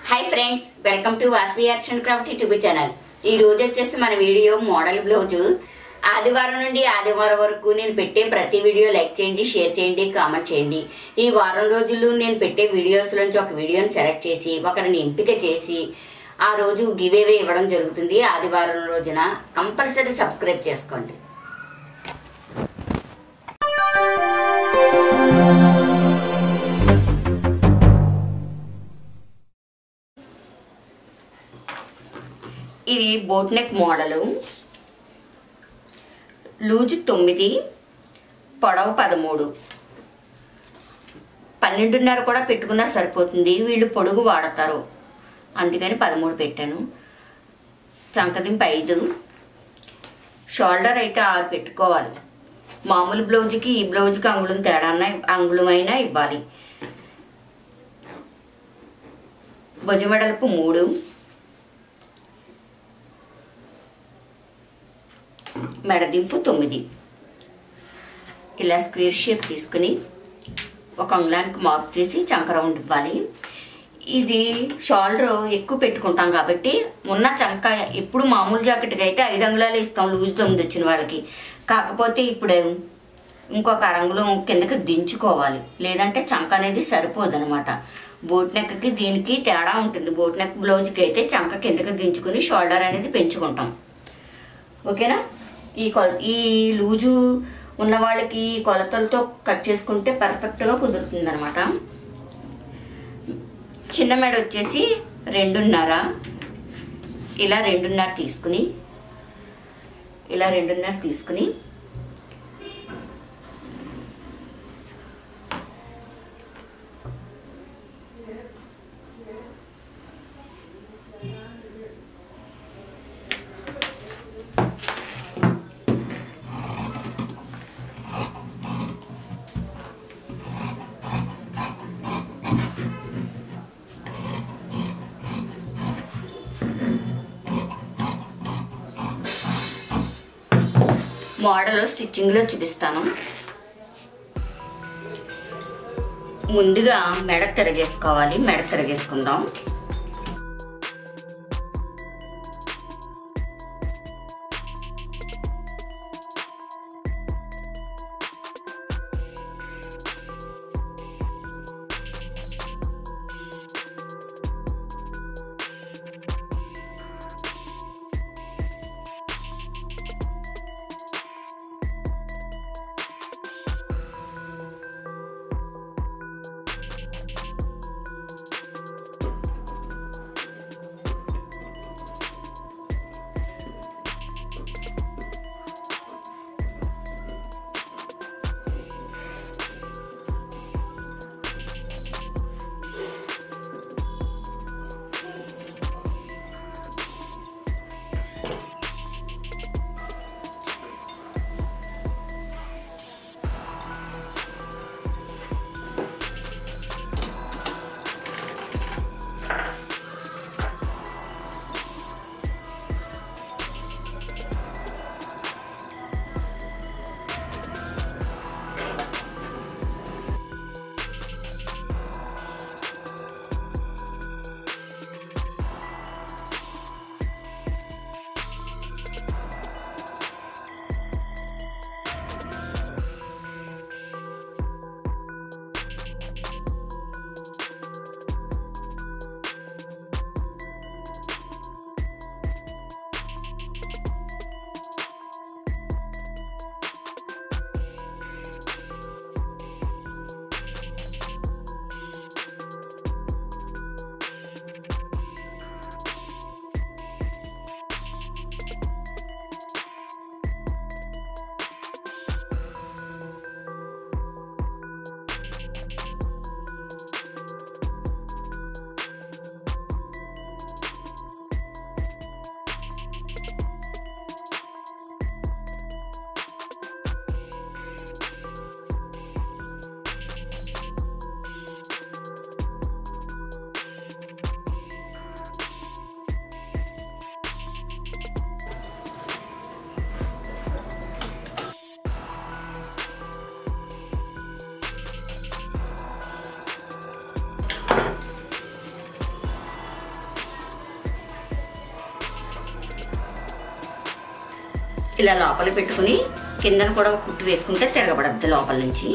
hi friends welcome to Vasvi arts and craft YouTube channel ఈ రోజు వచ్చేసి మన వీడియో మోడల్ బ్లౌజు ఆదివారం నుండి ఆదివారం వరకు నేను పెట్టే ప్రతి వీడియో లైక్ చేయండి షేర్ చేయండి కామెంట్ చేయండి ఈ వారం రోజులు నేను పెట్టే వీడియోస్ నుంచి ఒక వీడియోని సెలెక్ట్ చేసి ఒకరిని ఎంపిక చేసి ఆ రోజు గివేవే ఇవ్వడం జరుగుతుంది ఆదివారం రోజున కంపల్సరీ సబ్స్క్రైబ్ చేసుకోండి ఇది బోట్ నెక్ మోడలు లూజు తొమ్మిది పొడవు పదమూడు పన్నెండున్నర కూడా పెట్టుకున్నా సరిపోతుంది వీళ్ళు పొడుగు వాడతారు అందుకని పదమూడు పెట్టాను చంకదింపు ఐదు షోల్డర్ అయితే ఆరు పెట్టుకోవాలి మామూలు బ్లౌజ్కి ఈ బ్లౌజ్కి అంగుళం తేడా అంగుళమైనా ఇవ్వాలి భుజమెడలపు మూడు మెడదింపు తొమ్మిది ఇలా స్క్వేర్ షేప్ తీసుకుని ఒక అంగుళానికి మార్క్ చేసి చంక రౌండ్ ఇవ్వాలి ఇది షోల్డర్ ఎక్కువ పెట్టుకుంటాం కాబట్టి ఉన్న చంక ఎప్పుడు మామూలు జాకెట్కి అయితే ఐదు అంగుళాలు ఇస్తాం లూజ్ తొమ్మిది వచ్చిన వాళ్ళకి కాకపోతే ఇప్పుడు ఇంకొక అరంగుళం కిందకి దించుకోవాలి లేదంటే చంక అనేది సరిపోదనమాట బోట్ నెక్కి దీనికి తేడా ఉంటుంది బోట్ నెక్ బ్లౌజ్కి అయితే చంక కిందకి దించుకుని షోల్డర్ అనేది పెంచుకుంటాం ఓకేనా ఈ కొల ఈ లూజు ఉన్న వాళ్ళకి ఈ కొలతలతో కట్ చేసుకుంటే పర్ఫెక్ట్గా కుదురుతుంది అనమాట చిన్న మెడ వచ్చేసి రెండున్నర ఇలా రెండున్నర తీసుకుని ఇలా రెండున్నర తీసుకుని మోడల్ స్టిచ్చింగ్లో చూపిస్తాను ముందుగా మెడ తిరగేసుకోవాలి మెడ తిరగేసుకుందాం ఇలా లోపల పెట్టుకుని కిందన కూడా ఒక కుట్టు వేసుకుంటే తిరగబడద్దు లోపల నుంచి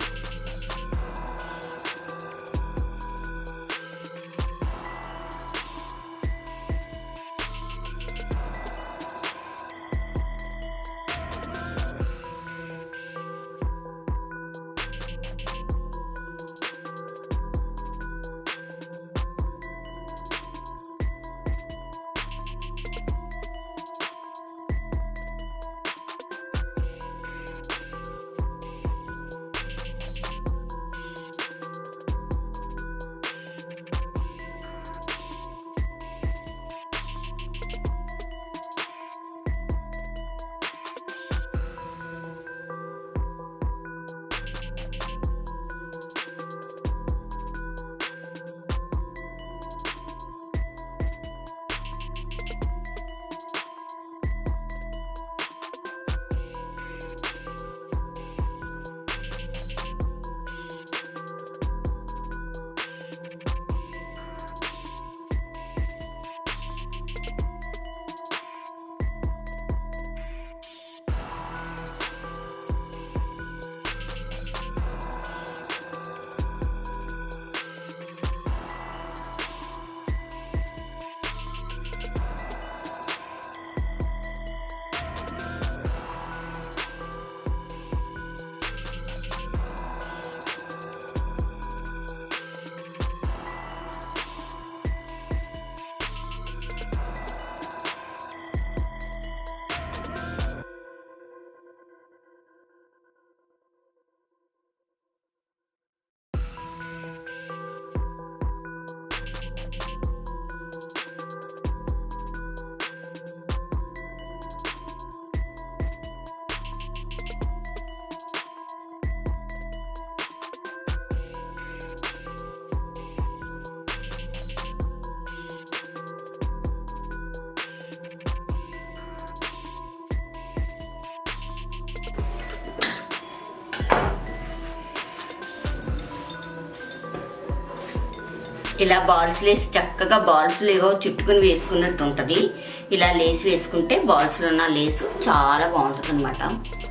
ఇలా బాల్స్ లేసి చక్కగా బాల్స్ లేవో చుట్టుకుని వేసుకున్నట్టు ఉంటుంది ఇలా లేసి వేసుకుంటే బాల్స్లో ఉన్న లేసు చాలా బాగుంటుంది అనమాట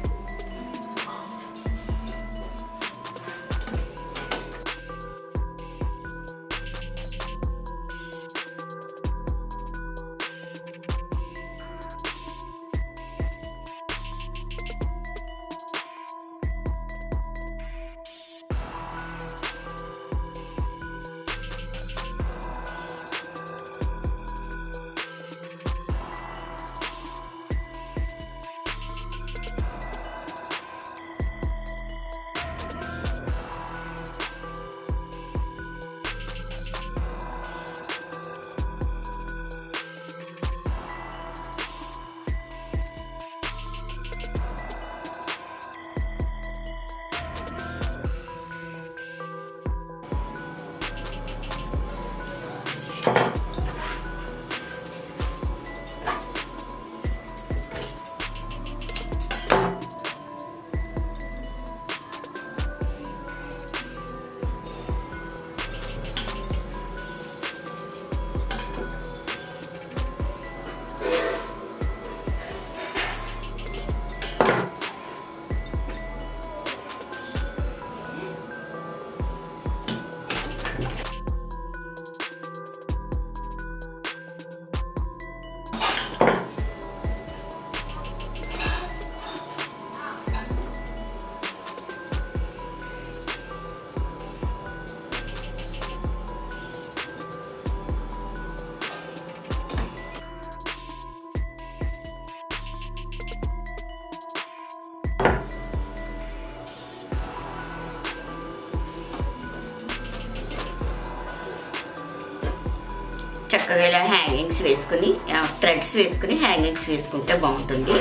చక్కగా ఇలా హ్యాంగింగ్స్ వేసుకుని థ్రెడ్స్ వేసుకుని హ్యాంగింగ్స్ వేసుకుంటే బాగుంటుంది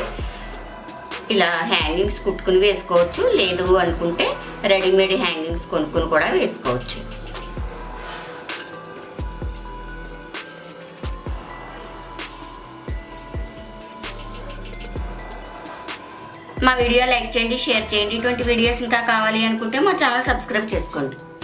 ఇలా హ్యాంగింగ్స్ కుట్టుకుని వేసుకోవచ్చు లేదు అనుకుంటే రెడీమేడ్ హ్యాంగింగ్స్ కొనుక్కుని కూడా వేసుకోవచ్చు మా వీడియో లైక్ చేయండి షేర్ చేయండి ఇటువంటి వీడియోస్ ఇంకా కావాలి అనుకుంటే మా ఛానల్ సబ్స్క్రైబ్ చేసుకోండి